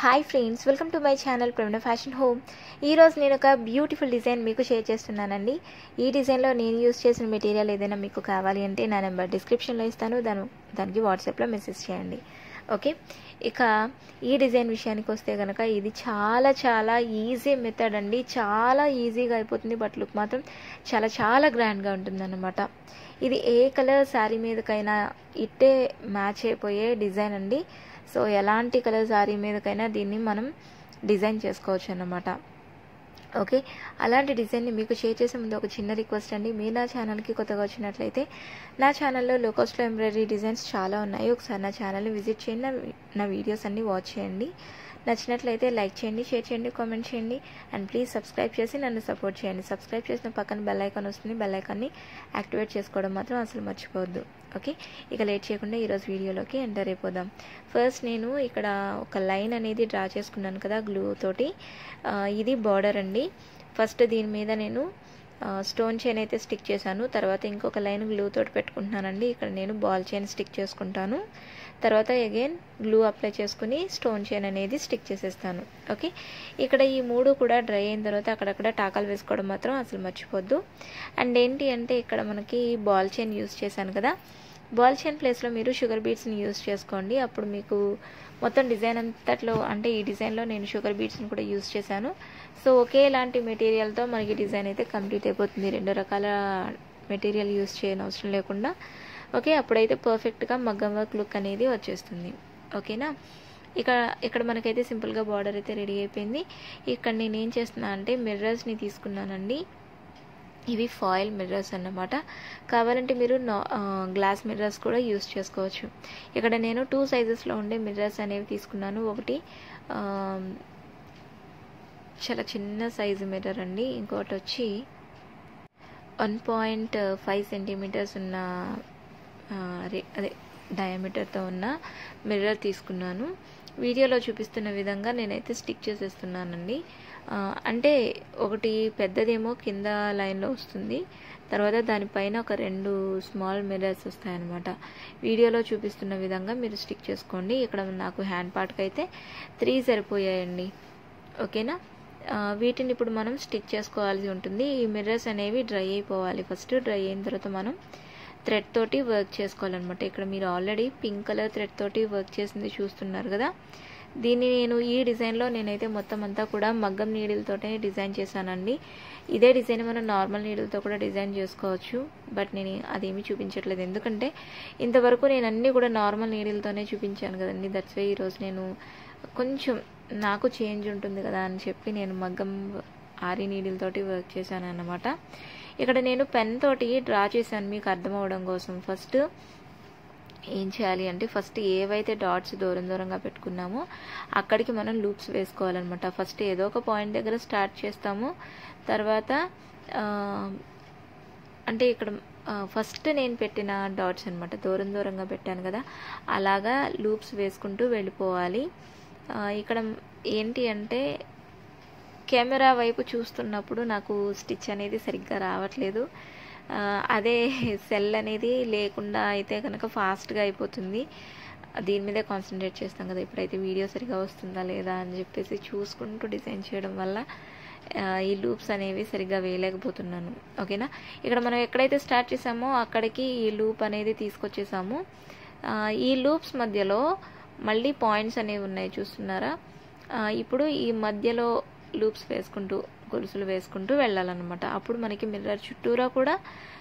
hi friends welcome to my channel Praveena fashion home ఈరోజు నేను ఒక బ్యూటిఫుల్ డిజైన్ మీకు షేర్ చేస్తున్నానండి ఈ డిజైన్లో నేను యూస్ చేసిన మెటీరియల్ ఏదైనా మీకు కావాలి అంటే నా నెంబర్ డిస్క్రిప్షన్లో ఇస్తాను దాని దానికి వాట్సాప్లో మెసేజ్ చేయండి ఓకే ఇక ఈ డిజైన్ విషయానికి వస్తే కనుక ఇది చాలా చాలా ఈజీ మెథడ్ అండి చాలా ఈజీగా అయిపోతుంది బట్ లుక్ మాత్రం చాలా చాలా గ్రాండ్గా ఉంటుందన్నమాట ఇది ఏ కలర్ శారీ మీదకైనా ఇట్టే మ్యాచ్ అయిపోయే డిజైన్ అండి సో ఎలాంటి కలర్ శారీ మీదకైనా దీన్ని మనం డిజైన్ చేసుకోవచ్చు అన్నమాట ఓకే అలాంటి డిజైన్ని మీకు షేర్ చేసే ముందు ఒక చిన్న రిక్వెస్ట్ అండి మీరు నా ఛానల్కి కొత్తగా వచ్చినట్లయితే నా ఛానల్లో లో కాస్ట్లో ఎంబ్రాయిడరీ డిజైన్స్ చాలా ఉన్నాయి ఒకసారి నా ఛానల్ని విజిట్ చేయండి నా వీడియోస్ అన్నీ వాచ్ చేయండి నచ్చినట్లయితే లైక్ చేయండి షేర్ చేయండి కామెంట్ చేయండి అండ్ ప్లీజ్ సబ్స్క్రైబ్ చేసి నన్ను సపోర్ట్ చేయండి సబ్స్క్రైబ్ చేసిన పక్కన బెల్ ఐకాన్ వస్తుంది బెల్ ఐకాన్ని యాక్టివేట్ చేసుకోవడం మాత్రం అసలు మర్చిపోవద్దు ఓకే ఇక లేట్ చేయకుండా ఈరోజు వీడియోలోకి ఎంటర్ అయిపోదాం ఫస్ట్ నేను ఇక్కడ ఒక లైన్ అనేది డ్రా చేసుకున్నాను కదా గ్లూ తోటి ఇది బార్డర్ అండి ఫస్ట్ దీని మీద నేను స్టోన్ చైన్ అయితే స్టిక్ చేశాను తర్వాత ఇంకొక లైన్ గ్లూ తోటి పెట్టుకుంటున్నానండి ఇక్కడ నేను బాల్ చైన్ స్టిక్ చేసుకుంటాను తర్వాత అగైన్ గ్లూ అప్లై చేసుకుని స్టోన్ చైన్ అనేది స్టిక్ చేసేస్తాను ఓకే ఇక్కడ ఈ మూడు కూడా డ్రై అయిన తర్వాత అక్కడక్కడ టాకాలు వేసుకోవడం మాత్రం అసలు మర్చిపోద్దు అండ్ ఏంటి అంటే ఇక్కడ మనకి బాల్ చైన్ యూస్ చేశాను కదా బాల్ చైన్ ప్లేస్లో మీరు షుగర్ బీట్స్ని యూస్ చేసుకోండి అప్పుడు మీకు మొత్తం డిజైన్ అంతట్లో అంటే ఈ డిజైన్లో నేను షుగర్ బీట్స్ని కూడా యూస్ చేశాను సో ఒకేలాంటి మెటీరియల్తో మనకి డిజైన్ అయితే కంప్లీట్ అయిపోతుంది రెండు రకాల మెటీరియల్ యూస్ చేయని అవసరం లేకుండా ఓకే అప్పుడైతే పర్ఫెక్ట్గా మగ్గం వర్క్ లుక్ అనేది వచ్చేస్తుంది ఓకేనా ఇక ఇక్కడ మనకైతే సింపుల్గా బార్డర్ అయితే రెడీ అయిపోయింది ఇక్కడ నేను ఏం చేస్తున్నా అంటే మిర్రర్స్ని తీసుకున్నానండి ఇవి ఫాయిల్ మిర్రర్స్ అన్నమాట కావాలంటే మీరు గ్లాస్ మిర్రర్స్ కూడా యూస్ చేసుకోవచ్చు ఇక్కడ నేను టూ సైజెస్లో ఉండే మిర్రర్స్ అనేవి తీసుకున్నాను ఒకటి చాలా చిన్న సైజు మిర్రర్ అండి ఇంకోటి వచ్చి వన్ పాయింట్ ఫైవ్ సెంటీమీటర్స్ ఉన్న అదే డయామీటర్తో ఉన్న మిర్రర్ తీసుకున్నాను వీడియోలో చూపిస్తున్న విధంగా నేనైతే స్టిక్ చేసేస్తున్నానండి అంటే ఒకటి పెద్దదేమో కింద లైన్లో వస్తుంది తర్వాత దానిపైన ఒక రెండు స్మాల్ మిర్రర్స్ వస్తాయన్నమాట వీడియోలో చూపిస్తున్న విధంగా మీరు స్టిక్ చేసుకోండి ఇక్కడ నాకు హ్యాండ్ పార్ట్కి అయితే త్రీ సరిపోయాయండి ఓకేనా వీటిని ఇప్పుడు మనం స్టిక్ చేసుకోవాల్సి ఉంటుంది ఈ మిర్రర్స్ అనేవి డ్రై అయిపోవాలి ఫస్ట్ డ్రై అయిన తర్వాత మనం థ్రెడ్ తోటి వర్క్ చేసుకోవాలన్నమాట ఇక్కడ మీరు ఆల్రెడీ పింక్ కలర్ థ్రెడ్ తోటి వర్క్ చేసింది చూస్తున్నారు కదా దీన్ని నేను ఈ డిజైన్లో నేనైతే మొత్తం అంతా కూడా మగ్గం నీడిల్తోటే డిజైన్ చేశానండి ఇదే డిజైన్ మనం నార్మల్ నీడిల్తో కూడా డిజైన్ చేసుకోవచ్చు బట్ నేను అదేమీ చూపించట్లేదు ఎందుకంటే ఇంతవరకు నేను అన్నీ కూడా నార్మల్ నీడిల్తోనే చూపించాను కదండి దట్స్ వే ఈరోజు నేను కొంచెం నాకు చేంజ్ ఉంటుంది కదా అని చెప్పి నేను మగ్గం ఆరి నీడిల్తోటి వర్క్ చేశాను అన్నమాట ఇక్కడ నేను పెన్ తోటి డ్రా చేశాను మీకు అర్థం అవడం కోసం ఫస్ట్ ఏం చేయాలి అంటే ఫస్ట్ ఏవైతే డాట్స్ దూరం దూరంగా పెట్టుకున్నామో అక్కడికి మనం లూప్స్ వేసుకోవాలన్నమాట ఫస్ట్ ఏదో ఒక పాయింట్ దగ్గర స్టార్ట్ చేస్తాము తర్వాత అంటే ఇక్కడ ఫస్ట్ నేను పెట్టిన డాట్స్ అనమాట దూరం దూరంగా పెట్టాను కదా అలాగా లూప్స్ వేసుకుంటూ వెళ్ళిపోవాలి ఇక్కడ ఏంటి అంటే కెమెరా వైపు చూస్తున్నప్పుడు నాకు స్టిచ్ అనేది సరిగ్గా రావట్లేదు అదే సెల్ అనేది లేకుండా అయితే కనుక ఫాస్ట్గా అయిపోతుంది దీని మీదే కాన్సన్ట్రేట్ చేస్తాం కదా ఇప్పుడైతే వీడియో సరిగా వస్తుందా లేదా అని చెప్పేసి చూసుకుంటూ డిజైన్ చేయడం వల్ల ఈ లూప్స్ అనేవి సరిగ్గా వేయలేకపోతున్నాను ఓకేనా ఇక్కడ మనం ఎక్కడైతే స్టార్ట్ చేసామో అక్కడికి ఈ లూప్ అనేది తీసుకొచ్చేసాము ఈ లూప్స్ మధ్యలో మళ్ళీ పాయింట్స్ అనేవి ఉన్నాయి చూస్తున్నారా ఇప్పుడు ఈ మధ్యలో లూప్స్ వేసుకుంటూ గొలుసులు వేసుకుంటూ వెళ్ళాలన్నమాట అప్పుడు మనకి మిర్రర్ చుట్టూరా కూడా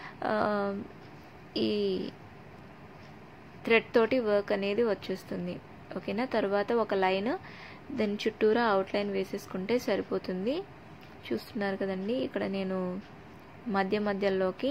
ఈ థ్రెడ్ తోటి వర్క్ అనేది వచ్చేస్తుంది ఓకేనా తర్వాత ఒక లైన్ దాని చుట్టూరా అవుట్లైన్ వేసేసుకుంటే సరిపోతుంది చూస్తున్నారు కదండి ఇక్కడ నేను మధ్య మధ్యలోకి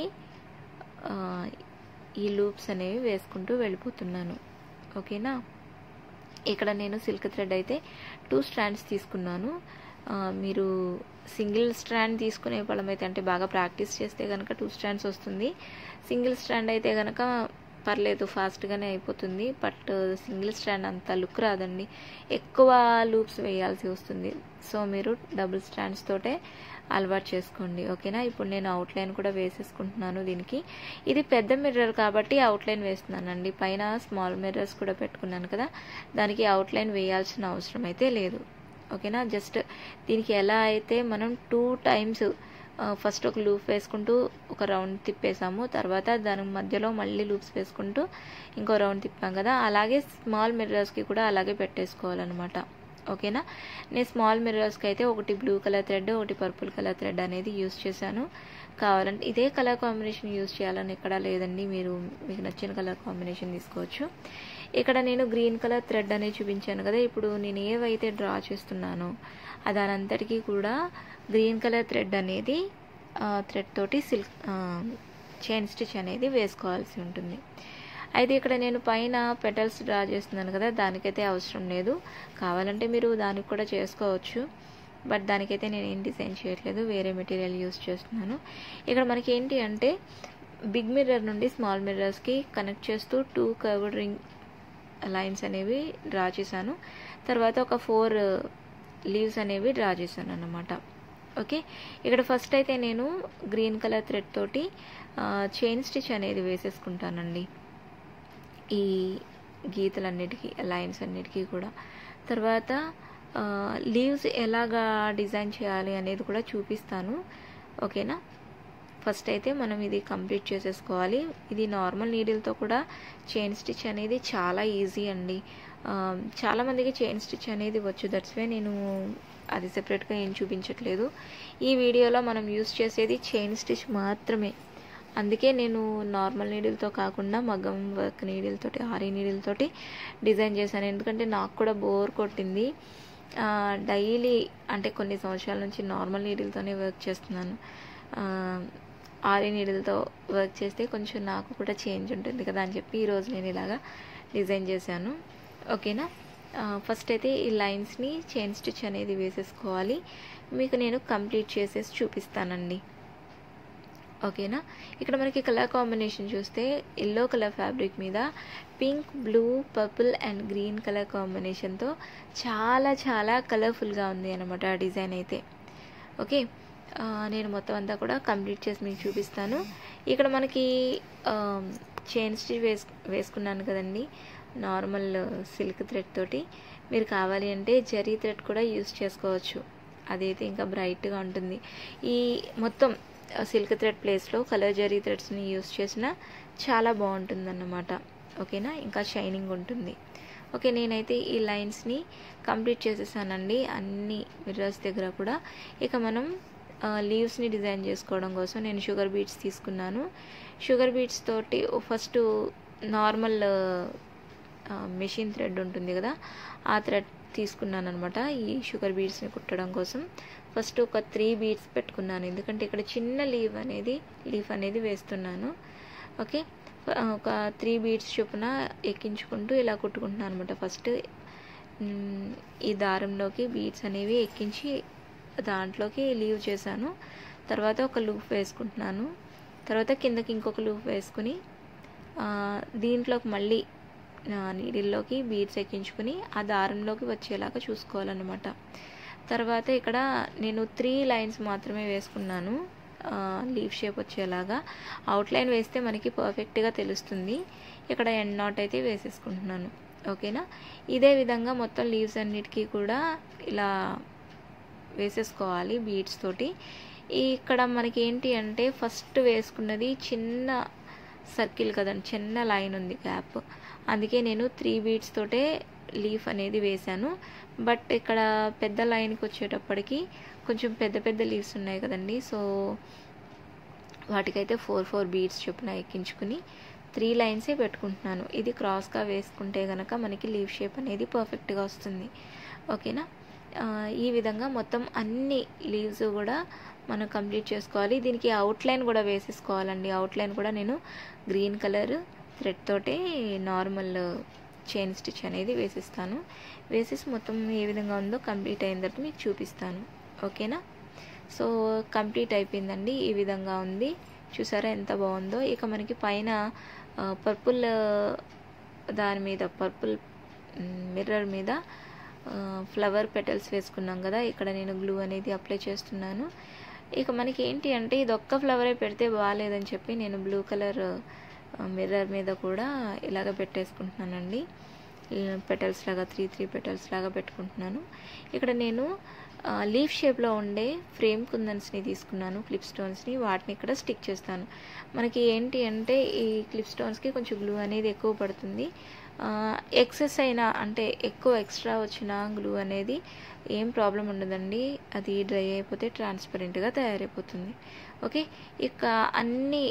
ఈ లూప్స్ అనేవి వేసుకుంటూ వెళ్ళిపోతున్నాను ఓకేనా ఇక్కడ నేను సిల్క్ థ్రెడ్ అయితే టూ స్ట్రాండ్స్ తీసుకున్నాను మీరు సింగిల్ స్ట్రాండ్ తీసుకునే వాళ్ళమైతే అంటే బాగా ప్రాక్టీస్ చేస్తే కనుక టూ స్ట్రాండ్స్ వస్తుంది సింగిల్ స్ట్రాండ్ అయితే కనుక పర్లేదు ఫాస్ట్గానే అయిపోతుంది బట్ సింగిల్ స్టాండ్ అంత లుక్ రాదండి ఎక్కువ లూప్స్ వేయాల్సి వస్తుంది సో మీరు డబుల్ స్టాండ్స్ తోటే అలవాటు చేసుకోండి ఓకేనా ఇప్పుడు నేను అవుట్లైన్ కూడా వేసేసుకుంటున్నాను దీనికి ఇది పెద్ద మిర్రర్ కాబట్టి అవుట్లైన్ వేస్తున్నానండి పైన స్మాల్ మిర్రర్స్ కూడా పెట్టుకున్నాను కదా దానికి అవుట్లైన్ వేయాల్సిన అవసరం అయితే లేదు ఓకేనా జస్ట్ దీనికి ఎలా అయితే మనం టూ టైమ్స్ ఫస్ట్ ఒక లూప్ వేసుకుంటూ ఒక రౌండ్ తిప్పేసాము తర్వాత దాని మధ్యలో మళ్ళీ లూప్స్ వేసుకుంటూ ఇంకో రౌండ్ తిప్పాం కదా అలాగే స్మాల్ మిర్రర్స్కి కూడా అలాగే పెట్టేసుకోవాలన్నమాట ఓకేనా నేను స్మాల్ మిర్రర్స్కి అయితే ఒకటి బ్లూ కలర్ థ్రెడ్ ఒకటి పర్పుల్ కలర్ థ్రెడ్ అనేది యూస్ చేశాను కావాలంటే ఇదే కలర్ కాంబినేషన్ యూస్ చేయాలని ఎక్కడా లేదండి మీరు మీకు నచ్చిన కలర్ కాంబినేషన్ తీసుకోవచ్చు ఇక్కడ నేను గ్రీన్ కలర్ థ్రెడ్ అనేది చూపించాను కదా ఇప్పుడు నేను ఏవైతే డ్రా చేస్తున్నానో దానంతటికీ కూడా గ్రీన్ కలర్ థ్రెడ్ అనేది థ్రెడ్ తోటి సిల్క్ చైన్ స్టిచ్ అనేది వేసుకోవాల్సి ఉంటుంది అయితే ఇక్కడ నేను పైన పెటల్స్ డ్రా చేస్తున్నాను కదా దానికైతే అవసరం లేదు కావాలంటే మీరు దానికి కూడా చేసుకోవచ్చు బట్ దానికైతే నేను ఏం డిజైన్ చేయట్లేదు వేరే మెటీరియల్ యూస్ చేస్తున్నాను ఇక్కడ మనకి ఏంటి అంటే బిగ్ మిర్రర్ నుండి స్మాల్ మిర్రర్స్కి కనెక్ట్ చేస్తూ టూ కర్వ్డ్ రింగ్ లైన్స్ అనేవి డ్రా చేశాను తర్వాత ఒక ఫోర్ లీవ్స్ అనేవి డ్రా చేశాను అన్నమాట ఓకే ఇక్కడ ఫస్ట్ అయితే నేను గ్రీన్ కలర్ థ్రెడ్ తోటి చైన్ స్టిచ్ అనేది వేసేసుకుంటానండి ఈ గీతలన్నిటికీ లైన్స్ అన్నిటికీ కూడా తర్వాత లీవ్స్ ఎలాగా డిజైన్ చేయాలి అనేది కూడా చూపిస్తాను ఓకేనా ఫస్ట్ అయితే మనం ఇది కంప్లీట్ చేసేసుకోవాలి ఇది నార్మల్ నీడిల్తో కూడా చైన్ స్టిచ్ అనేది చాలా ఈజీ అండి చాలామందికి చైన్ స్టిచ్ అనేది వచ్చు దట్స్ వే నేను అది సెపరేట్గా ఏం చూపించట్లేదు ఈ వీడియోలో మనం యూస్ చేసేది చైన్ స్టిచ్ మాత్రమే అందుకే నేను నార్మల్ నీడిల్తో కాకుండా మగ్గం వర్క్ నీడిల్తోటి ఆరి నీడిల్తోటి డిజైన్ చేశాను ఎందుకంటే నాకు కూడా బోర్ కొట్టింది డైలీ అంటే కొన్ని సంవత్సరాల నుంచి నార్మల్ నీడిల్తోనే వర్క్ చేస్తున్నాను ఆరి నీడిల్తో వర్క్ చేస్తే కొంచెం నాకు కూడా చేంజ్ ఉంటుంది కదా అని చెప్పి ఈరోజు నేను ఇలాగా డిజైన్ చేశాను ఓకేనా ఫస్ట్ అయితే ఈ లైన్స్ని చైన్ స్టిచ్ అనేది వేసేసుకోవాలి మీకు నేను కంప్లీట్ చేసేసి చూపిస్తానండి ఓకేనా ఇక్కడ మనకి కలర్ కాంబినేషన్ చూస్తే ఎల్లో కలర్ ఫ్యాబ్రిక్ మీద pink blue purple and green colour కాంబినేషన్తో చాలా చాలా కలర్ఫుల్గా ఉంది అనమాట ఆ డిజైన్ అయితే ఓకే నేను మొత్తం అంతా కూడా కంప్లీట్ చేసి మీకు చూపిస్తాను ఇక్కడ మనకి చైన్ స్టిచ్ వేస్ వేసుకున్నాను కదండి నార్మల్ సిల్క్ థ్రెడ్ తోటి మీరు కావాలి అంటే జరీ థ్రెడ్ కూడా యూస్ చేసుకోవచ్చు అదైతే ఇంకా బ్రైట్గా ఉంటుంది ఈ మొత్తం సిల్క్ థ్రెడ్ ప్లేస్లో కలర్ జరీ థ్రెడ్స్ని యూస్ చేసిన చాలా బాగుంటుంది అన్నమాట ఓకేనా ఇంకా షైనింగ్ ఉంటుంది ఓకే నేనైతే ఈ లైన్స్ని కంప్లీట్ చేసేసానండి అన్ని మిర్రర్స్ దగ్గర కూడా ఇక మనం లీవ్స్ని డిజైన్ చేసుకోవడం కోసం నేను షుగర్ బీట్స్ తీసుకున్నాను షుగర్ బీట్స్ తోటి ఫస్ట్ నార్మల్ మెషిన్ థ్రెడ్ ఉంటుంది కదా ఆ థ్రెడ్ తీసుకున్నాను అనమాట ఈ షుగర్ బీడ్స్ని కుట్టడం కోసం ఫస్ట్ ఒక త్రీ బీడ్స్ పెట్టుకున్నాను ఎందుకంటే ఇక్కడ చిన్న లీవ్ అనేది లీఫ్ అనేది వేస్తున్నాను ఓకే ఒక త్రీ బీడ్స్ చొప్పున ఎక్కించుకుంటూ ఇలా కుట్టుకుంటున్నాను అనమాట ఫస్ట్ ఈ దారంలోకి బీడ్స్ అనేవి ఎక్కించి దాంట్లోకి లీవ్ చేశాను తర్వాత ఒక లూప్ వేసుకుంటున్నాను తర్వాత కిందకి ఇంకొక లూప్ వేసుకుని దీంట్లోకి మళ్ళీ నీడిల్లోకి బీడ్స్ ఎక్కించుకుని ఆ దారంలోకి వచ్చేలాగా చూసుకోవాలన్నమాట తర్వాత ఇక్కడ నేను త్రీ లైన్స్ మాత్రమే వేసుకున్నాను లీవ్ షేప్ వచ్చేలాగా అవుట్లైన్ వేస్తే మనకి పర్ఫెక్ట్గా తెలుస్తుంది ఇక్కడ ఎండ్ నాట్ అయితే వేసేసుకుంటున్నాను ఓకేనా ఇదే విధంగా మొత్తం లీవ్స్ అన్నిటికీ కూడా ఇలా వేసేసుకోవాలి బీడ్స్ తోటి ఇక్కడ మనకి ఏంటి అంటే ఫస్ట్ వేసుకున్నది చిన్న సర్కిల్ కదండి చిన్న లైన్ ఉంది గ్యాప్ అందుకే నేను త్రీ బీడ్స్ తోటే లీఫ్ అనేది వేశాను బట్ ఇక్కడ పెద్ద లైన్కి వచ్చేటప్పటికి కొంచెం పెద్ద పెద్ద లీవ్స్ ఉన్నాయి కదండి సో వాటికైతే ఫోర్ ఫోర్ బీడ్స్ చొప్పున ఎక్కించుకుని త్రీ లైన్సే పెట్టుకుంటున్నాను ఇది క్రాస్గా వేసుకుంటే కనుక మనకి లీవ్ షేప్ అనేది పర్ఫెక్ట్గా వస్తుంది ఓకేనా ఈ విధంగా మొత్తం అన్ని లీవ్స్ కూడా మనం కంప్లీట్ చేసుకోవాలి దీనికి అవుట్లైన్ కూడా వేసేసుకోవాలండి అవుట్లైన్ కూడా నేను గ్రీన్ కలర్ థ్రెడ్ తోటే నార్మల్ చైన్ స్టిచ్ అనేది వేసిస్తాను వేసేసి మొత్తం ఏ విధంగా ఉందో కంప్లీట్ అయిన తర్వాత మీకు చూపిస్తాను ఓకేనా సో కంప్లీట్ అయిపోయిందండి ఈ విధంగా ఉంది చూసారా ఎంత బాగుందో ఇక మనకి పైన పర్పుల్ దాని మీద పర్పుల్ మిర్రర్ మీద ఫ్లవర్ పెటల్స్ వేసుకున్నాం కదా ఇక్కడ నేను గ్లూ అనేది అప్లై చేస్తున్నాను ఇక మనకి ఏంటి అంటే ఇది ఒక్క ఫ్లవరే పెడితే బాగాలేదని చెప్పి నేను బ్లూ కలర్ మిర్రర్ మీద కూడా ఇలాగ పెట్టేసుకుంటున్నానండి పెటల్స్ లాగా త్రీ త్రీ పెటల్స్ లాగా పెట్టుకుంటున్నాను ఇక్కడ నేను లీఫ్ షేప్లో ఉండే ఫ్రేమ్ కుందన్స్ని తీసుకున్నాను క్లిప్ స్టోన్స్ని వాటిని ఇక్కడ స్టిక్ చేస్తాను మనకి ఏంటి అంటే ఈ క్లిప్ స్టోన్స్కి కొంచెం గ్లూ అనేది ఎక్కువ పడుతుంది ఎక్సెస్ అయినా అంటే ఎక్కువ ఎక్స్ట్రా వచ్చిన గ్లూ అనేది ఏం ప్రాబ్లం ఉండదండి అది డ్రై అయిపోతే ట్రాన్స్పరెంట్గా తయారైపోతుంది ఓకే ఇక అన్ని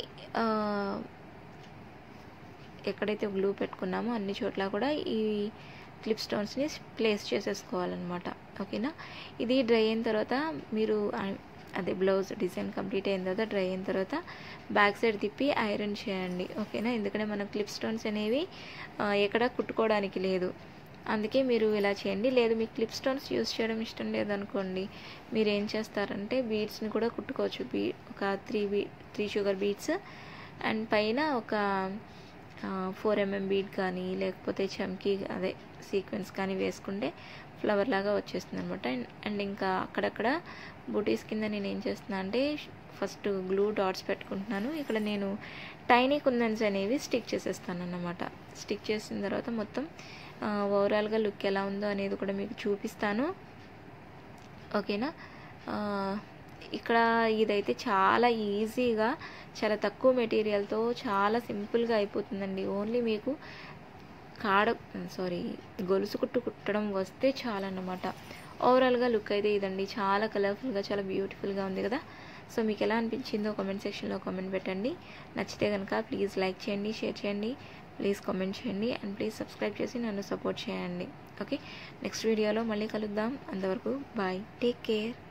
ఎక్కడైతే గ్లూ పెట్టుకున్నామో అన్ని చోట్ల కూడా ఈ క్లిప్ స్టోన్స్ని ప్లేస్ చేసేసుకోవాలన్నమాట ఓకేనా ఇది డ్రై అయిన తర్వాత మీరు అదే బ్లౌజ్ డిజైన్ కంప్లీట్ అయిన తర్వాత డ్రై అయిన తర్వాత బ్యాక్ సైడ్ తిప్పి ఐరన్ చేయండి ఓకేనా ఎందుకంటే మన క్లిప్ స్టోన్స్ అనేవి ఎక్కడ కుట్టుకోవడానికి లేదు అందుకే మీరు ఇలా చేయండి లేదు మీకు క్లిప్ స్టోన్స్ యూస్ చేయడం ఇష్టం లేదనుకోండి మీరు ఏం చేస్తారంటే బీడ్స్ని కూడా కుట్టుకోవచ్చు బీ ఒక three B three sugar beads and పైన ఒక ఫోర్ ఎంఎం బీడ్ కానీ లేకపోతే చమ్కీ అదే సీక్వెన్స్ కానీ వేసుకుంటే ఫ్లవర్ లాగా వచ్చేస్తుంది అనమాట అండ్ ఇంకా అక్కడక్కడ బూటీస్ కింద నేను ఏం చేస్తున్నా అంటే ఫస్ట్ గ్లూ డాట్స్ పెట్టుకుంటున్నాను ఇక్కడ నేను టైనీ కుందన్స్ అనేవి స్టిక్ చేసేస్తాను అన్నమాట స్టిక్ చేసిన తర్వాత మొత్తం ఓవరాల్గా లుక్ ఎలా ఉందో అనేది కూడా మీకు చూపిస్తాను ఓకేనా ఇక్కడ ఇదైతే చాలా ఈజీగా చాలా తక్కువ మెటీరియల్తో చాలా సింపుల్గా అయిపోతుందండి ఓన్లీ మీకు కాడ సారీ గొలుసు కుట్టు కుట్టడం వస్తే చాలన్నమాట ఓవరాల్గా లుక్ అయితే ఇదండి చాలా కలర్ఫుల్గా చాలా బ్యూటిఫుల్గా ఉంది కదా సో మీకు ఎలా అనిపించిందో కామెంట్ సెక్షన్లో కామెంట్ పెట్టండి నచ్చితే కనుక ప్లీజ్ లైక్ చేయండి షేర్ చేయండి ప్లీజ్ కామెంట్ చేయండి అండ్ ప్లీజ్ సబ్స్క్రైబ్ చేసి నన్ను సపోర్ట్ చేయండి ఓకే నెక్స్ట్ వీడియోలో మళ్ళీ కలుద్దాం అంతవరకు బాయ్ టేక్ కేర్